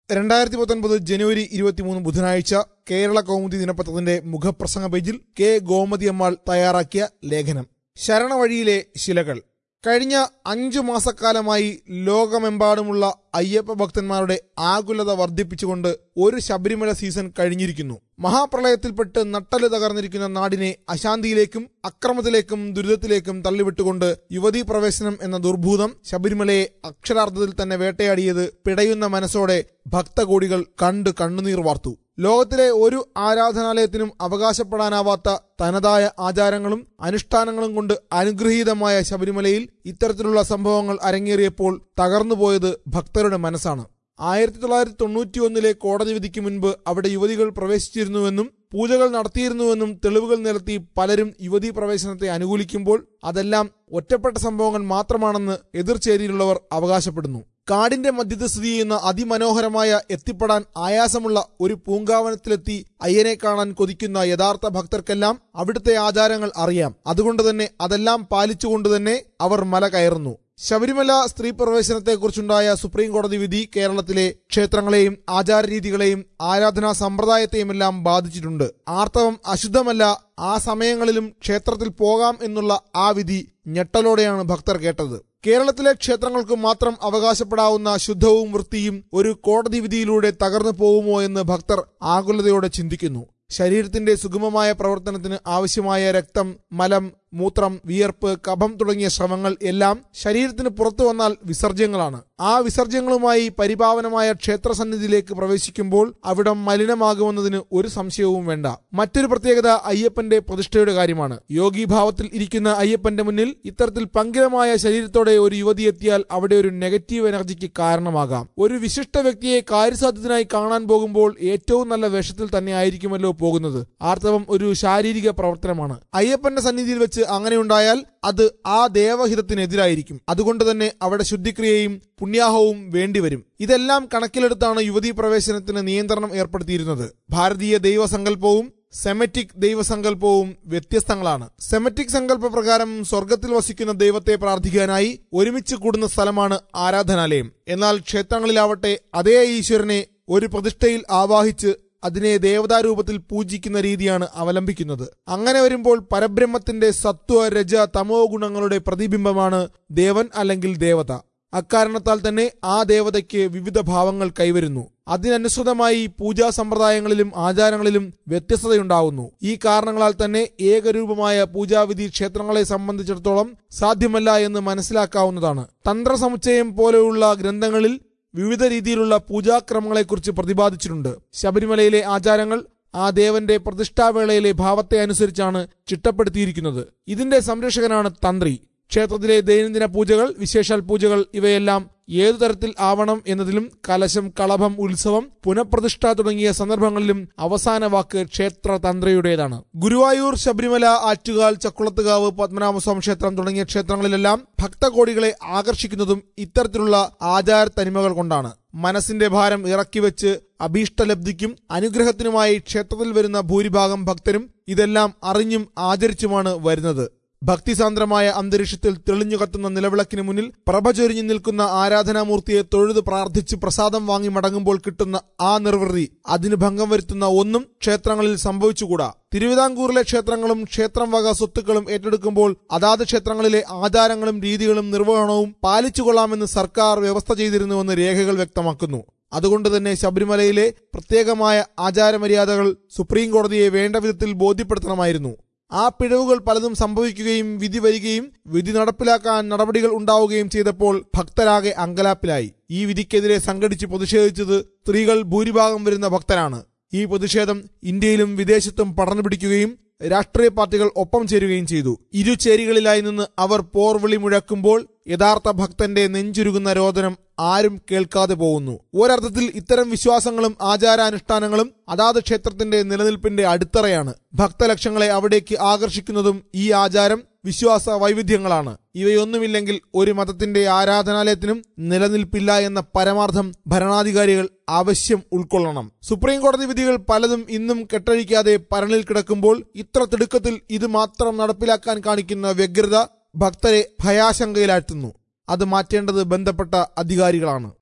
രണ്ടായിരത്തി പത്തൊൻപത് ജനുവരി ഇരുപത്തിമൂന്ന് ബുധനാഴ്ച കേരള കൗമുദി ദിനപത്രത്തിന്റെ മുഖപ്രസംഗ പേജിൽ കെ ഗോമതി അമ്മാൾ തയ്യാറാക്കിയ ലേഖനം ശരണവഴിയിലെ ശിലകൾ കഴിഞ്ഞ അഞ്ചു മാസക്കാലമായി ലോകമെമ്പാടുമുള്ള അയ്യപ്പ ഭക്തന്മാരുടെ ആകുലത വർദ്ധിപ്പിച്ചുകൊണ്ട് ഒരു ശബരിമല സീസൺ കഴിഞ്ഞിരിക്കുന്നു മഹാപ്രളയത്തിൽപ്പെട്ട് നട്ടല് തകർന്നിരിക്കുന്ന നാടിനെ അശാന്തിയിലേക്കും അക്രമത്തിലേക്കും ദുരിതത്തിലേക്കും തള്ളിവിട്ടുകൊണ്ട് യുവതീ പ്രവേശനം എന്ന ദുർഭൂതം ശബരിമലയെ അക്ഷരാർത്ഥത്തിൽ തന്നെ വേട്ടയാടിയത് പിടയുന്ന മനസ്സോടെ ഭക്തകോടികൾ കണ്ട് കണ്ണുനീർ വാർത്തു ലോകത്തിലെ ഒരു ആരാധനാലയത്തിനും അവകാശപ്പെടാനാവാത്ത തനതായ ആചാരങ്ങളും അനുഷ്ഠാനങ്ങളും കൊണ്ട് അനുഗ്രഹീതമായ ശബരിമലയിൽ ഇത്തരത്തിലുള്ള സംഭവങ്ങൾ അരങ്ങേറിയപ്പോൾ തകർന്നുപോയത് ഭക്തരുടെ മനസ്സാണ് ആയിരത്തി തൊള്ളായിരത്തി തൊണ്ണൂറ്റി ഒന്നിലെ കോടതി വിധിക്ക് മുൻപ് അവിടെ യുവതികൾ പ്രവേശിച്ചിരുന്നുവെന്നും പൂജകൾ നടത്തിയിരുന്നുവെന്നും തെളിവുകൾ നിരത്തി പലരും യുവതീ പ്രവേശനത്തെ അനുകൂലിക്കുമ്പോൾ അതെല്ലാം ഒറ്റപ്പെട്ട സംഭവങ്ങൾ മാത്രമാണെന്ന് എതിർചേരിയിലുള്ളവർ അവകാശപ്പെടുന്നു കാടിന്റെ മധ്യത്ത് സ്ഥിതി ചെയ്യുന്ന അതിമനോഹരമായ എത്തിപ്പെടാൻ ആയാസമുള്ള ഒരു പൂങ്കാവനത്തിലെത്തി അയ്യനെ കാണാൻ കൊതിക്കുന്ന യഥാർത്ഥ ഭക്തർക്കെല്ലാം അവിടുത്തെ ആചാരങ്ങൾ അറിയാം അതുകൊണ്ട് തന്നെ അതെല്ലാം പാലിച്ചുകൊണ്ട് തന്നെ അവർ മല കയറുന്നു ശബരിമല സ്ത്രീ പ്രവേശനത്തെക്കുറിച്ചുണ്ടായ സുപ്രീം കോടതി വിധി കേരളത്തിലെ ക്ഷേത്രങ്ങളെയും ആചാരരീതികളെയും ആരാധനാ സമ്പ്രദായത്തെയുമെല്ലാം ബാധിച്ചിട്ടുണ്ട് ആർത്തവം അശുദ്ധമല്ല ആ സമയങ്ങളിലും ക്ഷേത്രത്തിൽ പോകാം എന്നുള്ള ആ വിധി ഞെട്ടലോടെയാണ് ഭക്തർ കേട്ടത് കേരളത്തിലെ ക്ഷേത്രങ്ങൾക്ക് മാത്രം അവകാശപ്പെടാവുന്ന ശുദ്ധവും വൃത്തിയും ഒരു കോടതി വിധിയിലൂടെ തകർന്നു പോകുമോ എന്ന് ഭക്തർ ആകുലതയോടെ ചിന്തിക്കുന്നു ശരീരത്തിന്റെ സുഗമമായ പ്രവർത്തനത്തിന് ആവശ്യമായ രക്തം മലം മൂത്രം വിയർപ്പ് കഫം തുടങ്ങിയ ശ്രമങ്ങൾ എല്ലാം ശരീരത്തിന് പുറത്തു വന്നാൽ വിസർജ്യങ്ങളാണ് ആ വിസർജ്യങ്ങളുമായി പരിപാവനമായ ക്ഷേത്രസന്നിധിയിലേക്ക് പ്രവേശിക്കുമ്പോൾ അവിടം മലിനമാകുമെന്നതിന് ഒരു സംശയവും വേണ്ട മറ്റൊരു പ്രത്യേകത അയ്യപ്പന്റെ പ്രതിഷ്ഠയുടെ കാര്യമാണ് യോഗീഭാവത്തിൽ ഇരിക്കുന്ന അയ്യപ്പന്റെ മുന്നിൽ ഇത്തരത്തിൽ പങ്കിലമായ ശരീരത്തോടെ ഒരു യുവതി എത്തിയാൽ അവിടെ ഒരു നെഗറ്റീവ് എനർജിക്ക് കാരണമാകാം ഒരു വിശിഷ്ട വ്യക്തിയെ കാര്യസാധ്യത്തിനായി കാണാൻ പോകുമ്പോൾ ഏറ്റവും നല്ല വേഷത്തിൽ തന്നെ ആയിരിക്കുമല്ലോ പോകുന്നത് ആർത്തവം ഒരു ശാരീരിക പ്രവർത്തനമാണ് അയ്യപ്പന്റെ സന്നിധിയിൽ വെച്ച് അങ്ങനെയുണ്ടായാൽ അത് ആ ദേവഹിതത്തിനെതിരായിരിക്കും അതുകൊണ്ട് തന്നെ അവിടെ ശുദ്ധിക്രിയയും പുണ്യാഹവും വേണ്ടിവരും ഇതെല്ലാം കണക്കിലെടുത്താണ് യുവതീ പ്രവേശനത്തിന് നിയന്ത്രണം ഏർപ്പെടുത്തിയിരുന്നത് ഭാരതീയ ദൈവസങ്കല്പവും സെമറ്റിക് ദൈവസങ്കല്പവും വ്യത്യസ്തങ്ങളാണ് സെമറ്റിക് സങ്കല്പ പ്രകാരം സ്വർഗത്തിൽ വസിക്കുന്ന ദൈവത്തെ പ്രാർത്ഥിക്കാനായി ഒരുമിച്ച് കൂടുന്ന സ്ഥലമാണ് ആരാധനാലയം എന്നാൽ ക്ഷേത്രങ്ങളിലാവട്ടെ അതേ ഈശ്വരനെ ഒരു പ്രതിഷ്ഠയിൽ ആവാഹിച്ച് അതിനെ ദേവതാരൂപത്തിൽ പൂജിക്കുന്ന രീതിയാണ് അവലംബിക്കുന്നത് അങ്ങനെ വരുമ്പോൾ പരബ്രഹ്മത്തിന്റെ സത്വ രജ തമോ ഗുണങ്ങളുടെ പ്രതിബിംബമാണ് ദേവൻ അല്ലെങ്കിൽ ദേവത അക്കാരണത്താൽ തന്നെ ആ ദേവതയ്ക്ക് വിവിധ ഭാവങ്ങൾ കൈവരുന്നു അതിനനുസൃതമായി പൂജാ സമ്പ്രദായങ്ങളിലും ആചാരങ്ങളിലും വ്യത്യസ്തതയുണ്ടാവുന്നു ഈ കാരണങ്ങളാൽ തന്നെ ഏകരൂപമായ പൂജാവിധി ക്ഷേത്രങ്ങളെ സംബന്ധിച്ചിടത്തോളം സാധ്യമല്ല എന്ന് മനസ്സിലാക്കാവുന്നതാണ് തന്ത്രസമുച്ചയം പോലെയുള്ള ഗ്രന്ഥങ്ങളിൽ വിവിധ രീതിയിലുള്ള പൂജാക്രമങ്ങളെക്കുറിച്ച് പ്രതിപാദിച്ചിട്ടുണ്ട് ശബരിമലയിലെ ആചാരങ്ങൾ ആ ദേവന്റെ പ്രതിഷ്ഠാവേളയിലെ ഭാവത്തെ അനുസരിച്ചാണ് ചിട്ടപ്പെടുത്തിയിരിക്കുന്നത് ഇതിന്റെ സംരക്ഷകനാണ് തന്ത്രി ക്ഷേത്രത്തിലെ ദൈനംദിന പൂജകൾ വിശേഷാൽ പൂജകൾ ഇവയെല്ലാം ഏതു തരത്തിൽ ആവണം എന്നതിലും കലശം കളഭം ഉത്സവം പുനഃപ്രതിഷ്ഠ തുടങ്ങിയ സന്ദർഭങ്ങളിലും അവസാന വാക്ക് ക്ഷേത്ര തന്ത്രിയുടേതാണ് ഗുരുവായൂർ ശബരിമല ആറ്റുകാൽ ചക്കുളത്തുകാവ് പത്മനാഭസ്വാമി ക്ഷേത്രം തുടങ്ങിയ ക്ഷേത്രങ്ങളിലെല്ലാം ഭക്തകോടികളെ ആകർഷിക്കുന്നതും ഇത്തരത്തിലുള്ള ആചാര തനിമകൾ കൊണ്ടാണ് മനസ്സിന്റെ ഭാരം ഇറക്കിവെച്ച് അഭീഷ്ടലബ്ധിക്കും അനുഗ്രഹത്തിനുമായി ക്ഷേത്രത്തിൽ വരുന്ന ഭൂരിഭാഗം ഭക്തരും ഇതെല്ലാം അറിഞ്ഞും ആചരിച്ചുമാണ് വരുന്നത് ഭക്തിസാന്ദ്രമായ അന്തരീക്ഷത്തിൽ തെളിഞ്ഞു കത്തുന്ന നിലവിളക്കിന് മുന്നിൽ പ്രഭ ചൊരിഞ്ഞു നിൽക്കുന്ന ആരാധനാമൂർത്തിയെ തൊഴുത് പ്രാർത്ഥിച്ച് പ്രസാദം വാങ്ങി മടങ്ങുമ്പോൾ കിട്ടുന്ന ആ നിർവൃതി അതിന് ഭംഗം വരുത്തുന്ന ഒന്നും ക്ഷേത്രങ്ങളിൽ സംഭവിച്ചുകൂടാ തിരുവിതാംകൂറിലെ ക്ഷേത്രങ്ങളും ക്ഷേത്രം വക സ്വത്തുക്കളും ഏറ്റെടുക്കുമ്പോൾ അതാത് ക്ഷേത്രങ്ങളിലെ ആചാരങ്ങളും രീതികളും നിർവഹണവും പാലിച്ചുകൊള്ളാമെന്ന് സർക്കാർ വ്യവസ്ഥ ചെയ്തിരുന്നുവെന്ന് രേഖകൾ വ്യക്തമാക്കുന്നു അതുകൊണ്ട് തന്നെ ശബരിമലയിലെ പ്രത്യേകമായ ആചാരമര്യാദകൾ സുപ്രീം കോടതിയെ വേണ്ട വിധത്തിൽ ബോധ്യപ്പെടുത്തണമായിരുന്നു ആ പിഴവുകൾ പലതും സംഭവിക്കുകയും വിധി വരികയും വിധി നടപ്പിലാക്കാൻ നടപടികൾ ഉണ്ടാവുകയും ചെയ്തപ്പോൾ ഭക്തരാകെ അങ്കലാപ്പിലായി ഈ വിധിക്കെതിരെ സംഘടിച്ച് പ്രതിഷേധിച്ചത് സ്ത്രീകൾ ഭൂരിഭാഗം വരുന്ന ഭക്തരാണ് ഈ പ്രതിഷേധം ഇന്ത്യയിലും വിദേശത്തും പടർന്നു പിടിക്കുകയും രാഷ്ട്രീയ പാർട്ടികൾ ഒപ്പം ചേരുകയും ചെയ്തു ഇരു ചേരികളിലായി നിന്ന് അവർ പോർവിളി മുഴക്കുമ്പോൾ യഥാർത്ഥ ഭക്തന്റെ നെഞ്ചുരുകുന്ന രോദനം ആരും കേൾക്കാതെ പോകുന്നു ഒരർത്ഥത്തിൽ ഇത്തരം വിശ്വാസങ്ങളും ആചാരാനുഷ്ഠാനങ്ങളും അതാത് ക്ഷേത്രത്തിന്റെ നിലനിൽപ്പിന്റെ അടിത്തറയാണ് ഭക്തലക്ഷങ്ങളെ അവിടേക്ക് ആകർഷിക്കുന്നതും ഈ ആചാരം വിശ്വാസ വൈവിധ്യങ്ങളാണ് ഇവയൊന്നുമില്ലെങ്കിൽ ഒരു മതത്തിന്റെ ആരാധനാലയത്തിനും നിലനിൽപ്പില്ല എന്ന പരമാർത്ഥം ഭരണാധികാരികൾ ആവശ്യം ഉൾക്കൊള്ളണം സുപ്രീം കോടതി വിധികൾ പലതും ഇന്നും കെട്ടഴിക്കാതെ പരണിൽ കിടക്കുമ്പോൾ ഇത്ര തിടുക്കത്തിൽ ഇത് മാത്രം നടപ്പിലാക്കാൻ കാണിക്കുന്ന വ്യഗ്രത ഭക്തരെ ഭയാശങ്കയിലാഴ്ത്തുന്നു അത് മാറ്റേണ്ടത് ബന്ധപ്പെട്ട അധികാരികളാണ്